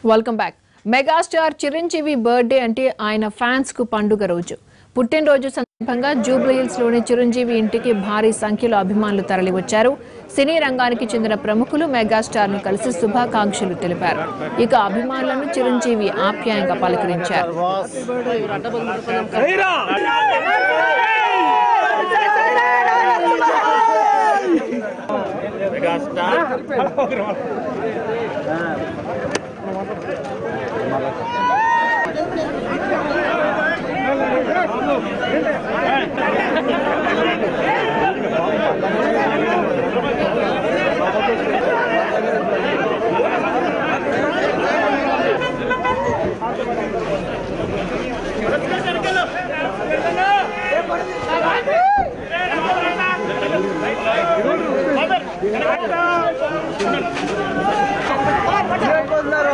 welcome back megastar Chiranjeevi birthday అంటే ఆయన fans కు పండుగ రోజు పుట్టినరోజు సందర్భంగా జూబ్లీహిల్స్ లోని చిరంజీవి ఇంటికి భారీ సంఖ్యలో అభిమానులు తరలివచ్చారు సినీ రంగానికి చెందిన ప్రముఖులు మెగాస్టార్ ను కలిసి శుభాకాంక్షలు తెలిపారు ఇక అభిమానులను చిరంజీవి ఆప్యాయంగా పలకరించారు అయిపోతున్నారు